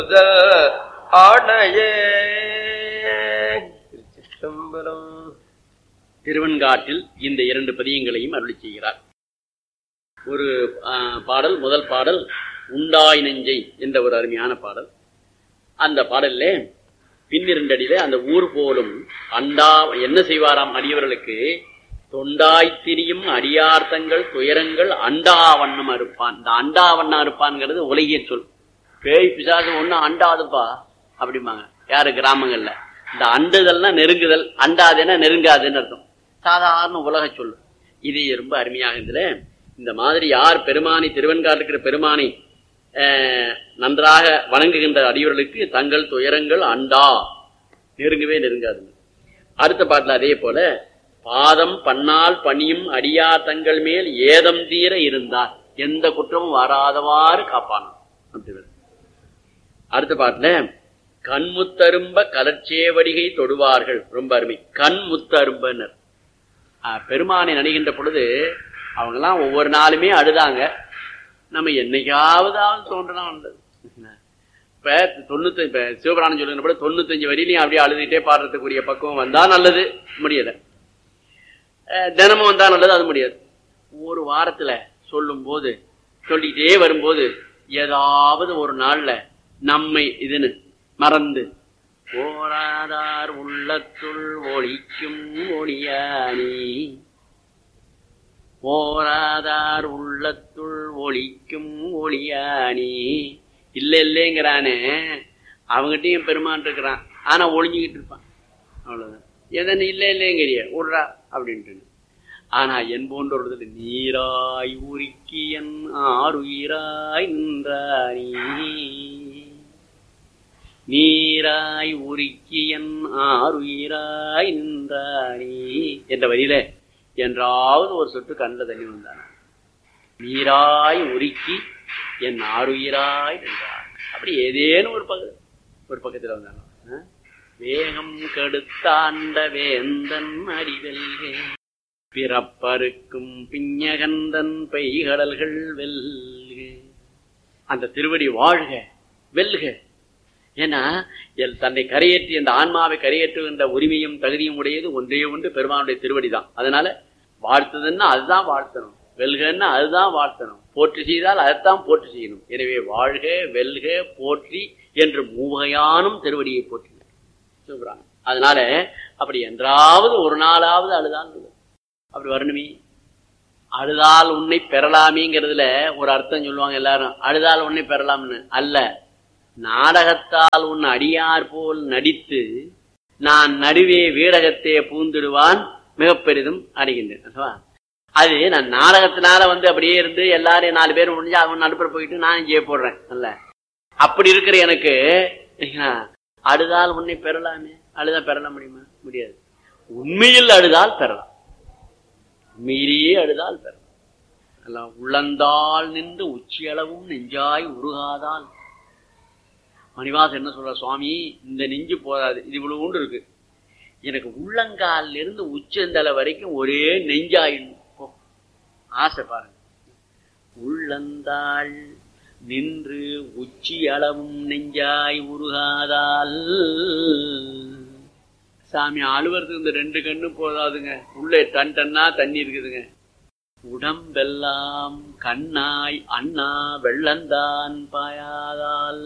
ஆணையே திருச்சிற்றம்பலம் திருவெண்காட்டில் இந்த இரண்டு பதியங்களையும் அருளி செய்கிறார் ஒரு ஆ, பாடல் முதல் பாடல் உண்டாய் நெஞ்சை என்ற ஒரு அருமையான பாடல் அந்த பாடல்ல பின்னிரண்டடியில அந்த ஊர் போலும் அண்டா என்ன செய்வாராம் அடியவர்களுக்கு தொண்டாய் திரியும் அடியார்த்தங்கள் துயரங்கள் அண்டா வண்ணம் அறுப்பான் இந்த அண்டா வண்ணம் அறுப்பான்ங்கிறது உலகிய சொல் பேய் பிசாசு ஒண்ணு அண்டாதுப்பா அப்படிம்பாங்க யாரு கிராமங்கள்ல இந்த அண்டுதல்னா நெருங்குதல் அண்டாதுன்னா நெருங்காதுன்னு அர்த்தம் சாதாரண உலக சொல்லு இது ரொம்ப அருமையாக இதுல இந்த மாதிரி யார் பெருமானி திருவெண்காட்டுக்கிற பெருமானை அஹ், நன்றாக வணங்குகின்ற அடியவர்களுக்கு தங்கள் துயரங்கள் அண்டா நெருங்கவே நெருங்காதுங்க அடுத்த பாட்டுல அதே போல பாதம் பன்னால் பணியும் அடியா தங்கள் மேல் ஏதம் தீர இருந்தார் எந்த குற்றமும் வராதவாறு காப்பானான் அப்படி வருது. அடுத்த பாட்டுல கண்முத்தரும்ப கலர்ச்சேவடிகை தொடுவார்கள் ரொம்ப அருமை கண்முத்தரும்பனர் ஆஹ், பெருமானை நடிகின்ற பொழுது அவங்கெல்லாம் ஒவ்வொரு நாளுமே அழுதாங்க நம்ம என்னைக்காவதாவது தோன்றலாம் வந்தது இப்ப தொண்ணூத்தி இப்ப சிவபிராணம் சொல்லுகிற போல தொண்ணூத்தஞ்சு வரியிலையும் அப்படியே அழுதுகிட்டே பாடுறதுக்குரிய பக்குவம் வந்தா நல்லது முடியல அஹ் தினமும் வந்தா நல்லது அது முடியாது ஒரு வாரத்துல சொல்லும் போது சொல்லிக்கிட்டே வரும்போது ஏதாவது ஒரு நாள்ல நம்மை இதுன்னு மறந்து ஓராதார் உள்ளத்துள் ஒளிக்கும் ஒளியானி ஓராதார் உள்ளத்துள் ஒளிக்கும் ஒளியானி இல்ல இல்லைங்கிறானே அவங்ககிட்டயும் பெருமான் இருக்கிறான் ஆனா ஒளிஞ்சுக்கிட்டு இருப்பான் அவ்வளவுதான் எதன் இல்ல இல்லைங்கிறிய விட்றா அப்படின்ட்டு ஆனா என் போன்றொருத்தர் நீராய் உருக்கி என் ஆறுயிராய் நின்றானி நீராய் உருக்கி என் ஆறுயிராய் நின்றானி என்ற வரியில என்றாவது ஒரு சொட்டு கண்ணில் தண்ணி வந்தானா நீராய் உருக்கி என் ஆறுயிராய் நின்றான் அப்படி ஏதேனும் ஒரு பக்க ஒரு பக்கத்துல வந்தானோ ஆ? வேகம் கெடுத்தாண்ட வேந்தன் அடிவெல்கே பிறப்பருக்கும் பிஞகந்தன் பெய்கடல்கள் வெல்க அந்த திருவடி வாழ்க வெல்க ஏன்னா எல் தன்னை கரையேற்றி அந்த ஆன்மாவை கரையேற்றுகின்ற உரிமையும் தகுதியும் உடையது ஒன்றே ஒன்று பெருமானுடைய திருவடி தான் அதனால வாழ்த்துதுன்னா அதுதான் வாழ்த்தணும் வெல்கன்னா அதுதான் வாழ்த்தணும் போற்றி செய்தால் அதைத்தான் போற்றி செய்யணும் எனவே வாழ்க வெல்க போற்றி என்று மூவகையானும் திருவடியை போற்றி சொல்றாங்க அதனால அப்படி என்றாவது ஒரு நாளாவது அழுதான் அப்படி வரணுமே அழுதால் உன்னை பெறலாமேங்கிறதுல ஒரு அர்த்தம் சொல்லுவாங்க எல்லாரும் அழுதால் உன்னை பெறலாம்னு அல்ல நாடகத்தால் உன் அடியார் போல் நடித்து நான் நடுவே வீடகத்தே பூந்திடுவான் மிக பெரிதும் அடைகின்றேன் அல்லவா? அது நான் நாடகத்தினால வந்து அப்படியே இருந்து எல்லாரையும் நாலு பேர் முடிஞ்சு அவன் நடுப்புற போயிட்டு நான் இங்கே போடுறேன் அல்ல அப்படி இருக்கிற எனக்கு என்ன, அழுதால் உன்னை பெறலாமே அழுதா பெறல முடியுமா முடியாது உண்மையில் அழுதால் பெறலாம் உண்மையிலேயே அழுதால் பெறலாம் அல்ல, உள்ளந்தால் நின்று உச்சியளவும் நெஞ்சாய் உருகாதால் மணிவாசன் என்ன சொல்ற சுவாமி இந்த நெஞ்சு போதாது இது இவ்வளவு உண்டு இருக்கு எனக்கு உள்ளங்கால்ல இருந்து உச்சந்தலை வரைக்கும் ஒரே நெஞ்சாயிடும் போ. ஆசை பாருங்க உள்ளந்தாள் நின்று உச்சி அளவும் நெஞ்சாய் உருகாதால் சாமி அழுவறதுக்கு இந்த ரெண்டு கண்ணு போதாதுங்க உள்ளே டன் டன்னா தண்ணி இருக்குதுங்க உடம்பெல்லாம் கண்ணாய் அண்ணா வெள்ளந்தான் பாயாதால்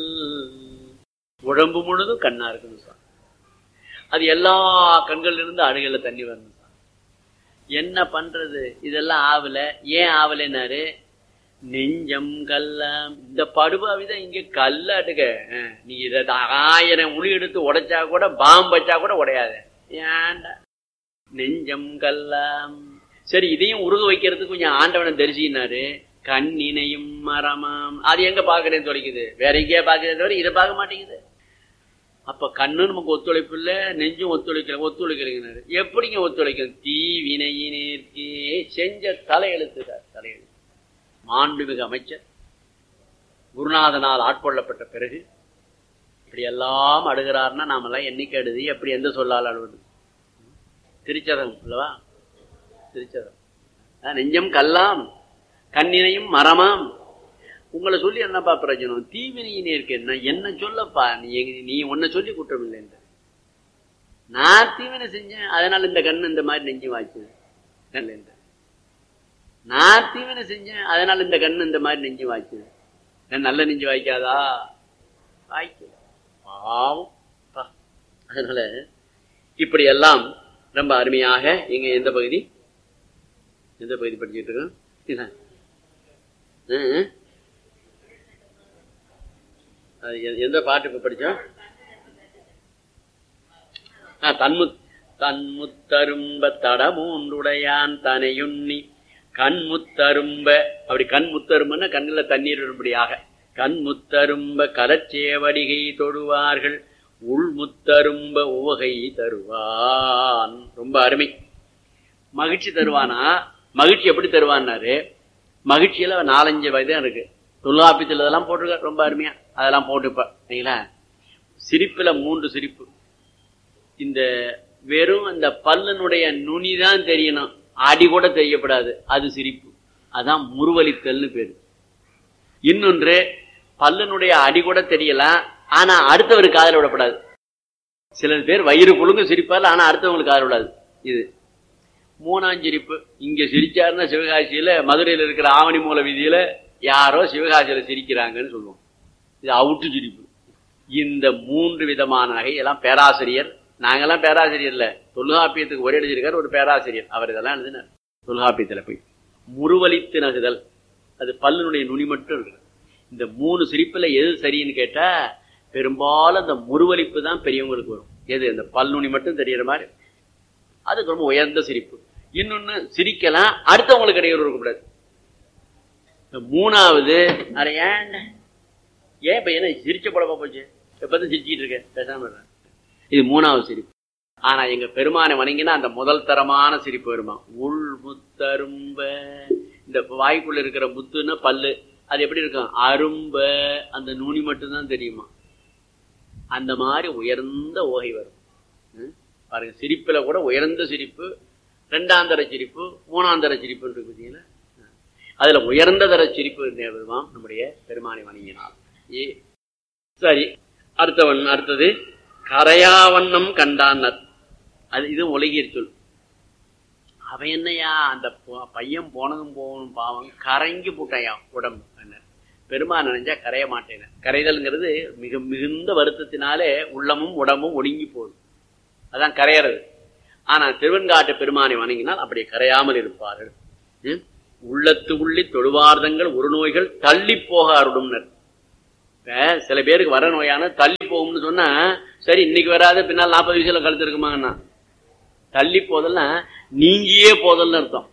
உடம்பு முழுதும் கண்ணா இருக்குது சார் அது எல்லா கண்கள்ல இருந்து அழுகல தண்ணி வரணும் சார் என்ன பண்றது இதெல்லாம் ஆவல ஏன் ஆவலைன்னாரு நெஞ்சம் கல்லாம் இந்த படுபாவிதான் இங்க கல்லாட்டுக்க அஹ், நீ இத ஆயிரம் உளி எடுத்து உடைச்சா கூட பாம்பு வச்சா கூட உடையாத ஏன்டா நெஞ்சம் கல்லாம் சரி இதையும் உருக வைக்கிறதுக்கு கொஞ்சம் ஆண்டவனை தரிசினாரு கண்ணினையும் மரமாம் அது எங்க பாக்குறேன்னு தொலைக்குது வேற எங்கேயா பாக்குறேன் தவிர இதை பார்க்க மாட்டேங்குது அப்ப கண்ணு நமக்கு ஒத்துழைப்பு இல்ல நெஞ்சும் ஒத்துழைக்கல ஒத்துழைக்கலைங்கிறாரு எப்படிங்க ஒத்துழைக்கும் தீ வினையினேற்கே செஞ்ச தலையெழுத்துக்கார் தலையெழுத்து மாண்புமிகு அமைச்சர் குருநாதனால் ஆட்கொள்ளப்பட்ட பிறகு இப்படி எல்லாம் அடுகிறார்னா நாமெல்லாம் என்னைக்கு அடுது எப்படி எந்த சொல்லால் அழுவது திருச்சதம் அல்லவா திருச்சதம் அஹ் நெஞ்சம் கல்லாம் கண்ணினையும் மரமாம் உங்களை சொல்லி என்னப்பா பிரயோஜனம் தீவினையினே இருக்கு என்ன என்ன சொல்லப்பா நீ எங்க- நீ உன்னை சொல்லி குற்றம் இல்லைன்ற நான் தீவினை செஞ்சேன் அதனால இந்த கண்ணு இந்த மாதிரி நெஞ்சு வாய்ச்சது இல்லைன்ற நான் தீவினை செஞ்சேன் அதனால இந்த கண்ணு இந்த மாதிரி நெஞ்சு வாய்ச்சது ஏன் நல்ல நெஞ்சு வாய்க்காதா வாய்க்கல பாவம் பா. அதனால இப்படி எல்லாம் ரொம்ப அருமையாக இங்க எந்த பகுதி எந்த பகுதி படிச்சுட்டு இருக்கோம் என்ன? ஆ, ஆ. அது எ- எந்த பாட்டு இப்ப படிச்சோம் ஆ, தன்முத் தன்முத்தரும்ப தடமூன்றுடையான் தனையுண்ணி கண்முத்தரும்ப அப்படி கண்முத்தரும்பன்னா கண்ணுல தண்ணீர் வரும்படியாக கண்முத்தரும்ப கரச்சேவடிகை தொடுவார்கள் உள்முத்தரும்ப உவகை தருவான் ரொம்ப அருமை மகிழ்ச்சி தருவானா மகிழ்ச்சி எப்படி தருவான்னாரு மகிழ்ச்சியில நாலஞ்சு வயதான் இருக்கு தொல்காப்பியத்தில் இதெல்லாம் போட்டிருக்க ரொம்ப அருமையா அதெல்லாம் போட்டுப்ப சரிங்களா சிரிப்புல மூன்று சிரிப்பு இந்த வெறும் அந்த பல்லனுடைய நுனி தான் தெரியணும் அடி கூட தெரியப்படாது அது சிரிப்பு அதான் முருவலித்தல்னு பேரு இன்னொன்று பல்லனுடைய அடி கூட தெரியலாம் ஆனா அடுத்தவர் காதல விடப்படாது சில பேர் வயிறு குழுங்க சிரிப்பால் ஆனா அடுத்தவங்களுக்கு காதல விடாது இது மூணாம் சிரிப்பு இங்க சிரிச்சாருன்னா சிவகாசியில மதுரையில இருக்கிற ஆவணி மூல வீதியில யாரோ சிவகாசியில சிரிக்கிறாங்கன்னு சொல்லுவோம் இது அவுட்டு சிரிப்பு இந்த மூன்று விதமான நகை எல்லாம் பேராசிரியர் நாங்கெல்லாம் பேராசிரியர் இல்ல தொல்காப்பியத்துக்கு ஒரே எழுதியிருக்கார் ஒரு பேராசிரியர் அவர் இதெல்லாம் எழுதினார் தொல்காப்பியத்துல போய் முருவலித்து நகுதல் அது பல்லுனுடைய நுனி மட்டும் இருக்கு இந்த மூணு சிரிப்புல எது சரின்னு கேட்டா பெரும்பாலும் அந்த முருவலிப்பு தான் பெரியவங்களுக்கு வரும் எது அந்த பல்நுனி மட்டும் தெரியற மாதிரி அதுக்கு ரொம்ப உயர்ந்த சிரிப்பு இன்னொன்னு சிரிக்கலாம் அடுத்தவங்களுக்கு இடையூறு இருக்கக்கூடாது இந்த மூணாவது அட ஏன்டா ஏன் இப்ப என்ன சிரிச்ச படமா போச்சு எப்பதான் சிரிச்சிட்டு இருக்க பேசாம இருக்க. இது மூணாவது சிரிப்பு ஆனா எங்க பெருமானை வணங்கினா அந்த முதல் தரமான சிரிப்பு வருமா உள் முத்தரும்ப இந்த வாய்க்குள்ள இருக்கிற முத்துன்னா பல்லு அது எப்படி இருக்கும் அரும்ப அந்த நுனி மட்டும்தான் தெரியுமா அந்த மாதிரி உயர்ந்த ஓகை வரும் ம்? பாருங்க சிரிப்புல கூட உயர்ந்த சிரிப்பு ரெண்டாந்தர சிரிப்பு மூணாந்தர சிரிப்பு இருக்கு பார்த்தீங்களா அதுல உயர்ந்த தர சிரிப்பு பெருமான் நம்முடைய பெருமானை வணங்கினார் ஏ சரி அடுத்தவன் அடுத்தது கரையாவண்ணம் கண்டான்னர் அது இது உலகியற் சொல் அவன் என்னையா அந்த பொ- பையன் போனதும் போகணும் பாவம் கரைங்கி போட்டாயா உடம்பு என்ன பெருமான் நினைஞ்சா கரைய மாட்டேன் கரைதல்ங்கிறது மிக மிகுந்த வருத்தத்தினாலே உள்ளமும் உடம்பும் ஒடுங்கி போகுது அதான் கரையறது ஆனா திருவெண்காட்டு பெருமானை வணங்கினால் அப்படி கரையாமல் இருப்பார்கள் ம்? உள்ளத்து உள்ளி தொழுவார்தங்கள் ஒரு நோய்கள் தள்ளி போக அருடும்னர் இப்ப சில பேருக்கு வர நோயான தள்ளி போகும்னு சொன்னா சரி இன்னைக்கு வராது பின்னால் நாற்பது வயசுல கழுத்து இருக்குமாங்கண்ணா தள்ளி போதல்னா நீங்கியே போதல்னு அர்த்தம்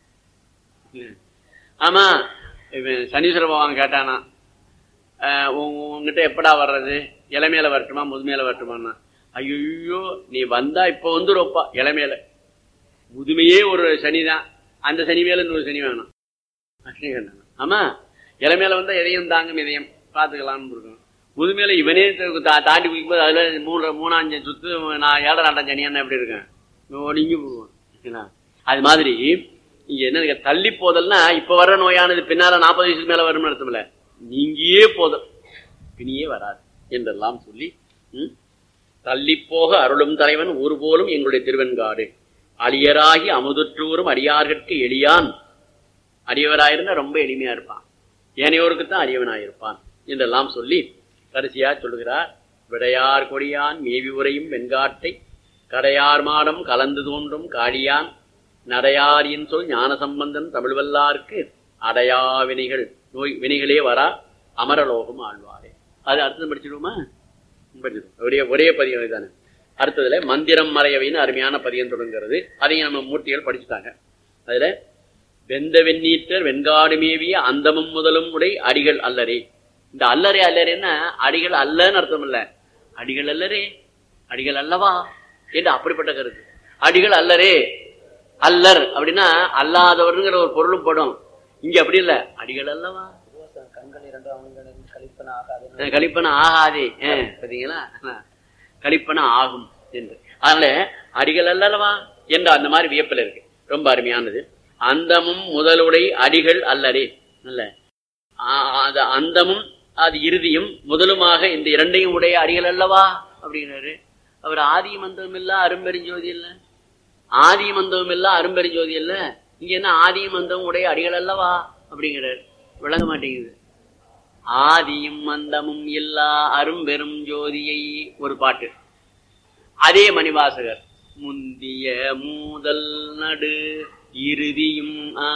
ம். ஆமா இவன் சனீஸ்வர பகவான் கேட்டானா அஹ் உன்- உன்கிட்ட எப்படா வர்றது இளமையில வரட்டுமா முதுமையில வரட்டுமான்னா ஐயோ நீ வந்தா இப்ப வந்துருப்பா இளமையில முதுமையே ஒரு சனிதான் அந்த சனி மேல இன்னொரு சனி வேணும் அப்படி கேட்டானா. ஆமா இளமையில வந்தா எதையும் தாங்கும் இதயம் பாத்துக்கலாம்னு இருக்கும் முதுமையில இவனே தா- தாண்டி குதிக்கும்போது அதுல மூணு மூணாஞ்சு சுத்து நான் ஏழரை நாட்டம் சனியானா எப்படி இருக்கேன் ஒடுங்கி போடுவான் சரிங்களா? அது மாதிரி இங்க என்ன இருக்கு, தள்ளி போதல்னா இப்ப வர்ற நோயானது பின்னால நாற்பது வயசுக்கு மேல வரும்னு அர்த்தம் இல்ல நீங்கியே போதல் பிணியே வராது என்றெல்லாம் சொல்லி ம், தள்ளி போக அருளும் தலைவன் ஒருபோலும் எங்களுடைய திருவெண்காடு அழியராகி அமுதுற்றூரும் அடியார்கட்கு எளியான் அடியவராயிருந்தா ரொம்ப எளிமையா இருப்பான் ஏனையோருக்கு தான் அடியவனாயிருப்பான் என்றெல்லாம் சொல்லி கடைசியா சொல்லுகிறார் விடையார் கொடியான் மேவி உரையும் வெண்காட்டை கடையார் மாடம் கலந்து தோன்றும் காளியான் நடையாரின் சொல் ஞான சம்பந்தன் தமிழ் வல்லார்க்கு அடையா வினைகள் நோய் வினைகளே வரா அமரலோகம் ஆழ்வாரே அது அடுத்தது படிச்சிடுவோமா படிச்சிடுவோம் ஒரே ஒரே பதியம் தானே அடுத்ததுல மந்திரம் மறையவைன்னு அருமையான பதியம் தொடங்குகிறது அதையும் நம்ம மூர்த்திகள் படிச்சுட்டாங்க அதுல வெந்த வெந்நீற்றர் வெண்காடு மேவிய அந்தமும் முதலும் உடை அடிகள் அல்லரே இந்த அல்லரே அல்லரேன்னா அடிகள் அல்லன்னு அர்த்தம் இல்ல அடிகள் அல்லரே அடிகள் அல்லவா என்று அப்படிப்பட்ட கருத்து அடிகள் அல்லரே அல்லர் அப்படின்னா அல்லாதவர்ங்கிற ஒரு பொருளும் படும் இங்க அப்படி இல்ல அடிகள் அல்லவா கண்கள் இரண்டும் அவனுக்கு கழிப்பன ஆகாது அஹ் கலிப்பன ஆகாதே அஹ் பாத்தீங்களா கலிப்பன ஆகும் என்று அதனால அடிகள் அல்லவா என்ற அந்த மாதிரி வியப்பில் இருக்கு ரொம்ப அருமையானது அந்தமும் முதலுடை அடிகள் அல்லரே நல்ல ஆ- அது அந்தமும் அது இறுதியும் முதலுமாக இந்த இரண்டையும் உடைய அடிகள் அல்லவா அப்படிங்கிறாரு அவர் ஆதியும் அந்தமும் இல்ல அரும்பெருஞ்சோதி இல்ல ஆதியும் அந்தமும் இல்ல அரும்பெருஞ்சோதி இல்ல இங்க என்ன ஆதியும் அந்தமும் உடைய அடிகள் அல்லவா அப்படிங்கிறாரு விளங்க மாட்டேங்குது ஆதியும் அந்தமும் இல்லா அரும்பெரும் ஜோதியை ஒரு பாட்டு அதே மணிவாசகர் முந்திய மூதல் நடு இறுதியும்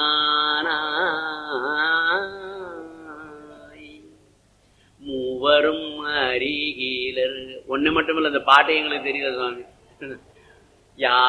ஆனாய் மூவரும் அறிகீலர் ஒண்ணு மட்டும் இல்ல அந்த பாட்டை எங்களுக்கு தெரியல சுவாமி யா